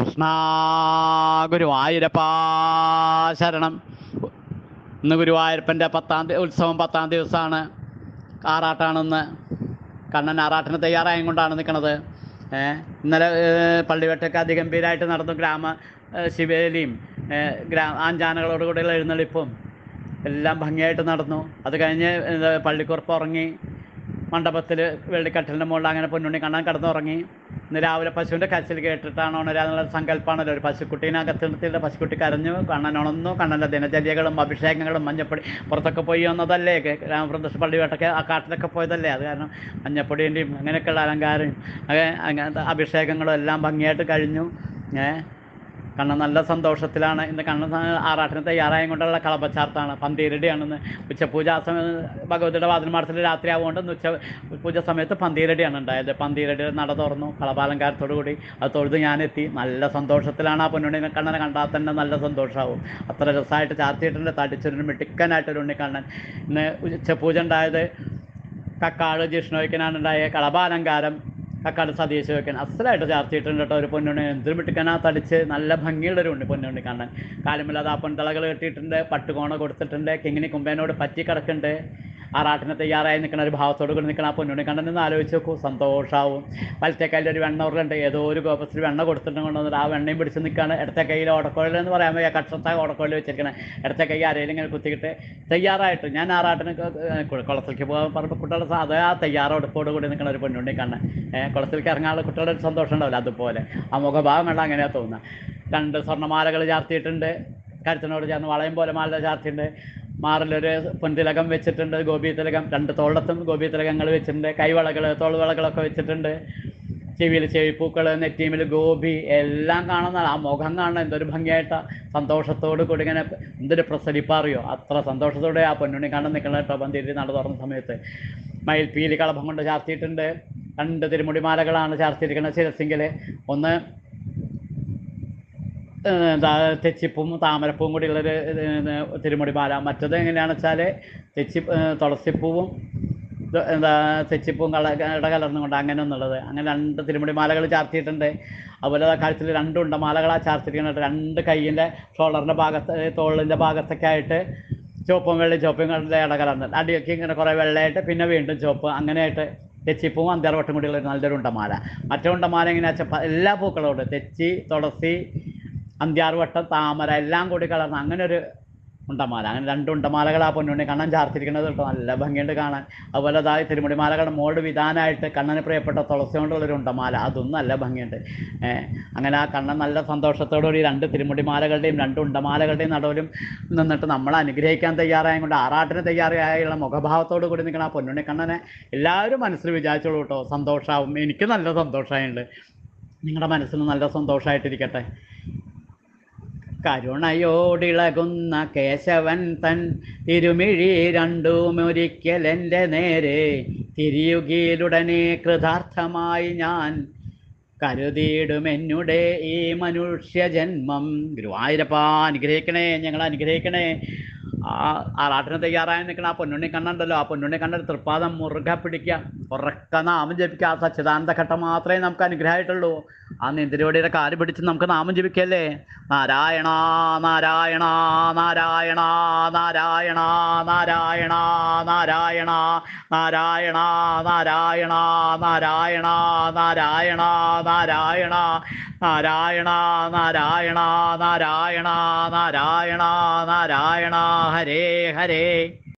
കൃഷ്ണ ഗുരുവായൂരപ്പാ ശരണം ഇന്ന് ഗുരുവായൂരപ്പൻ്റെ പത്താം തീയതി ഉത്സവം പത്താം ദിവസമാണ് ആറാട്ടാണെന്ന് കണ്ണൻ ആറാട്ടിന് തയ്യാറായും കൊണ്ടാണ് നിൽക്കുന്നത് ഏഹ് ഇന്നലെ ഏഹ് പള്ളിവട്ടൊക്കെ അതിഗംഭീരമായിട്ട് നടന്നു ഗ്രാമ ഏഹ് ശിവേലിയും ഏഹ് ഗ്രാ ആഞ്ചാനകളോട് കൂടിയുള്ള എഴുന്നള്ളിപ്പും എല്ലാം ഭംഗിയായിട്ട് നടന്നു അത് കഴിഞ്ഞ് എന്താ പള്ളിക്കുറപ്പ് ഉറങ്ങി മണ്ഡപത്തിൽ വെള്ളിക്കട്ടലിൻ്റെ മുകളിൽ അങ്ങനെ പൊന്നുണ്ണി കാണാൻ കിടന്നുറങ്ങി ഇന്ന് രാവിലെ പശുവിൻ്റെ കരച്ചിൽ കേട്ടിട്ടാണ് ഉണരാന്നുള്ള സങ്കല്പമാണല്ലോ ഒരു പശുക്കുട്ടീനെ അകത്ത് നിർത്തിയിട്ട് പശുക്കുട്ടി കരഞ്ഞു കണ്ണൻ ഉണർന്നു കണ്ണൻ്റെ ദിനചര്യകളും അഭിഷേകങ്ങളും മഞ്ഞപ്പൊടി പുറത്തൊക്കെ പോയി വന്നതല്ലേ ഗ്രാമപ്രദേശ പള്ളിവേട്ടൊക്കെ ആ കാട്ടിലൊക്കെ പോയതല്ലേ അത് കാരണം മഞ്ഞപ്പൊടിൻ്റെയും അങ്ങനെയൊക്കെയുള്ള അലങ്കാരം അങ്ങനെ അങ്ങനത്തെ അഭിഷേകങ്ങളും എല്ലാം ഭംഗിയായിട്ട് കഴിഞ്ഞു ഏഹ് കണ്ണൻ നല്ല സന്തോഷത്തിലാണ് ഇന്ന് കണ്ണൻ ആറാട്ടിന് തയ്യാറായും കൊണ്ടുള്ള കളപ്പച്ചാർത്താണ് പന്തീരടിയാണെന്ന് ഉച്ചപൂജ ആ സമയം ഭഗവതിയുടെ വാതിൽമാടത്തിൽ രാത്രി ആവുകൊണ്ട് ഇന്ന് ഉച്ച പൂജ സമയത്ത് പന്തീരടിയാണ് ഉണ്ടായത് പന്തീരടി നട തുറന്നു കളപാലങ്കാരത്തോടു കൂടി അത് തൊഴുത് ഞാനെത്തി നല്ല സന്തോഷത്തിലാണ് ആ പൊന്നുണ്ണി കണ്ണനെ കണ്ടാൽ തന്നെ നല്ല സന്തോഷമാവും അത്ര രസമായിട്ട് ചാർത്തിയിട്ടുണ്ട് തടിച്ചൊരു മിടുക്കനായിട്ടൊരു ഉണ്ണിക്കണ്ണൻ ഇന്ന് ഉച്ചപൂജ ഉണ്ടായത് കക്കാട് ജിഷ്ണോയ്ക്കനാണ് ഉണ്ടായ കളഭാലങ്കാരം കക്കാട് സതീശ് വെക്കൻ അസലായിട്ട് ചാർത്തിയിട്ടുണ്ട് കേട്ടോ ഒരു പൊന്നുണ്ണി എന്തൊരു മിട്ടുക്കനാ തടിച്ച് നല്ല ഭംഗിയുള്ളൊരു ഉണ്ണി പൊന്നുണ്ണി കാണാൻ കാലുമില്ലാതെ ആ പൊൻതളകൾ കെട്ടിയിട്ടുണ്ട് പട്ടുകോണ കൊടുത്തിട്ടുണ്ട് കിങ്ങിണി കുമ്പേനോട് പറ്റി കിടക്കുന്നുണ്ട് ആറാട്ടിന് തയ്യാറായി നിൽക്കുന്ന ഒരു ഭാവത്തോട് കൂടി നിൽക്കുന്ന ആ പൊന്നുണ്ണി കണ്ണൻ എന്ന് ആലോചിച്ച് നോക്കൂ സന്തോഷാവും വലത്തെ കയ്യിൽ ഒരു വെണ്ണ ഉരുളുണ്ട് ഏതോ ഒരു ഗോപത്തിൽ വെണ്ണ കൊടുത്തിട്ട് കൊണ്ടുവന്നിട്ട് ആ വെണ്ണയും പിടിച്ച് നിൽക്കുകയാണ് ഇടത്തെ കയ്യിൽ ഓടക്കോഴൽ എന്ന് പറയാൻ വയ്യ കക്ഷത്തെ ഓടക്കോഴൽ വെച്ചിരിക്കണേ ഇടത്തെ കൈ ആരെങ്കിലും ഇങ്ങനെ കുത്തിക്കിട്ട് തയ്യാറായിട്ട് ഞാൻ ആറാട്ടിന് ക- ഏഹ് കു- കുളത്തിലേക്ക് പോകാൻ പറഞ്ഞപ്പോൾ കുട്ടികളുടെ സാ- അത് ആ തയ്യാറെടുപ്പോട് കൂടി നിൽക്കുന്ന ഒരു പൊന്നുണ്ണി കണ്ണൻ ഏഹ് കുളത്തിലേക്ക് ഇറങ്ങാനുള്ള കുട്ടികളുടെ ഒരു സന്തോഷം ഉണ്ടാവില്ല അതുപോലെ ആ മുഖഭാവം കണ്ടാൽ അങ്ങനെയാണ് തോന്നുന്നത് രണ്ട് സ്വർണ്ണമാലകൾ ചാർത്തിയിട്ടുണ്ട് കരുത്തിനോട് ചേർന്ന് വളയം പോലെ മാല ചാർത്തിയിട്ടുണ്ട് മാറിലൊരു പൊൻതിലകം വെച്ചിട്ടുണ്ട് ഗോപി തിലകം രണ്ട് തോളത്തും ഗോപി തിലകങ്ങൾ വെച്ചിട്ടുണ്ട് കൈവളകൾ തോൾവളകളൊക്കെ വെച്ചിട്ടുണ്ട് ചെവിയിൽ ചെവിപ്പൂക്കൾ നെറ്റീമിൽ ഗോപി എല്ലാം കാണുന്ന ആ മുഖം കാണുന്ന എന്തൊരു ഭംഗിയായിട്ടാ സന്തോഷത്തോട് കൂടി ഇങ്ങനെ എന്തൊരു പ്രസരിപ്പറിയോ അത്ര സന്തോഷത്തോടെ ആ പൊന്നുണ്ണി കാണാൻ നിൽക്കുന്ന കേട്ടോ പന്തിരി നട തുറന്ന സമയത്ത് മയിൽപ്പീലി കളഭം കൊണ്ട് ചാർത്തിയിട്ടുണ്ട് രണ്ട് തിരുമുടിമാലകളാണ് ചാർത്തിയിരിക്കുന്നത് ശിരസിങ്കിൽ ഒന്ന് ഏഹ് എന്താ തെച്ചിപ്പും താമരപ്പൂവും കൂടി ഉള്ളൊരു ഇത് തിരുമുടി മാല മറ്റത് എങ്ങനെയാണെന്ന് വെച്ചാൽ തെച്ചി ഏഹ് തുളസിപ്പൂവും ഇത് എന്താ തെച്ചിപ്പൂവും കള ഇട കലർന്നുകൊണ്ട് അങ്ങനെ ഒന്നുള്ളത് അങ്ങനെ രണ്ട് തിരുമുടി മാലകൾ ചാർത്തിയിട്ടുണ്ട് അതുപോലെ ആ കഴുത്തിൽ രണ്ട് ഉണ്ടമാലകളാണ് ചാർത്തിരിക്കുന്നത് രണ്ട് കൈയിൻ്റെ ഷോൾഡറിൻ്റെ ഭാഗത്ത് തോളിൻ്റെ ഭാഗത്തൊക്കെ ആയിട്ട് ചുവപ്പും വെള്ളി ചുവപ്പും കളുടെ ഇട കലർന്ന് അടിയൊക്കെ ഇങ്ങനെ കുറേ വെള്ളയായിട്ട് പിന്നെ വീണ്ടും ചുവപ്പ് അങ്ങനെയായിട്ട് തെച്ചിപ്പൂവും അന്തിയാർവട്ടം കൂടിയുള്ള ഒരു നല്ലൊരു ഉണ്ടമാല മറ്റേ ഉണ്ടമാല എങ്ങനെയാ വെച്ചാൽ എല്ലാ പൂക്കളും ഉണ്ട് തെച്ചി തുളസി അന്ത്യാർവട്ടം താമര എല്ലാം കൂടി കലർന്ന് അങ്ങനെ ഒരു ഉണ്ടമാല അങ്ങനെ രണ്ട് ഉണ്ടമാലകൾ ആ പൊന്നുണ്ണി കണ്ണൻ ചാർത്തിരിക്കുന്നത് കേട്ടോ നല്ല ഭംഗിയുണ്ട് കാണാൻ അതുപോലെ അതായത് തിരുമുടിമാലകളുടെ മോള് വിധാനമായിട്ട് കണ്ണന് പ്രിയപ്പെട്ട തുളസി കൊണ്ടുള്ളൊരു ഉണ്ടമാല അതൊന്നും നല്ല ഭംഗിയുണ്ട് ഏഹ് അങ്ങനെ ആ കണ്ണൻ നല്ല സന്തോഷത്തോടുകൂടി രണ്ട് തിരുമുടിമാലകളുടെയും രണ്ട് ഉണ്ടമാലകളുടെയും നടുവിലും നിന്നിട്ട് നമ്മൾ അനുഗ്രഹിക്കാൻ തയ്യാറായ കൊണ്ട് ആറാട്ടിന് തയ്യാറായുള്ള മുഖഭാവത്തോടു കൂടി നിൽക്കുന്ന ആ പൊന്നുണ്ണി കണ്ണനെ എല്ലാവരും മനസ്സിൽ വിചാരിച്ചോളൂ കേട്ടോ സന്തോഷമാവും എനിക്ക് നല്ല സന്തോഷമായിട്ടുണ്ട് നിങ്ങളുടെ മനസ്സിന് നല്ല സന്തോഷമായിട്ടിരിക്കട്ടെ കരുണയോടിളകുന്ന കേശവൻ തൻ തിരുമിഴി രണ്ടുമൊരിക്കൽ എൻ്റെ നേരെ തിരിയുകയിലുടനെ കൃതാർത്ഥമായി ഞാൻ കരുതിയിടും എന്നുടെ ഈ മനുഷ്യജന്മം ഗുരുവായൂരപ്പ അനുഗ്രഹിക്കണേ ഞങ്ങൾ അനുഗ്രഹിക്കണേ ആ ആറാട്ടിന് തയ്യാറായി നിൽക്കണ ആ പൊന്നുണ്ണി കണ്ണുണ്ടല്ലോ ആ പൊന്നുണ്ണി കണ്ണൊരു തൃപ്പാദം മുറുകെ പിടിക്കുക ഉറക്ക നാമം ജപിക്കുക ആ സച്ചിദാനന്ദ ഘട്ടം മാത്രമേ നമുക്ക് അനുഗ്രഹമായിട്ടുള്ളൂ ആ നെന്തിരിവടിയുടെ കാല് പിടിച്ച് നമുക്ക് നാമം ജപിക്കല്ലേ നാരായണ നാരായണ നാരായണ നാരായണ നാരായണ നാരായണ നാരായണ നാരായണ നാരായണ നാരായണ നാരായണ നാരായണ നാരായണ നാരായണ നാരായണ നാരായണ ഹരേ ഹരേ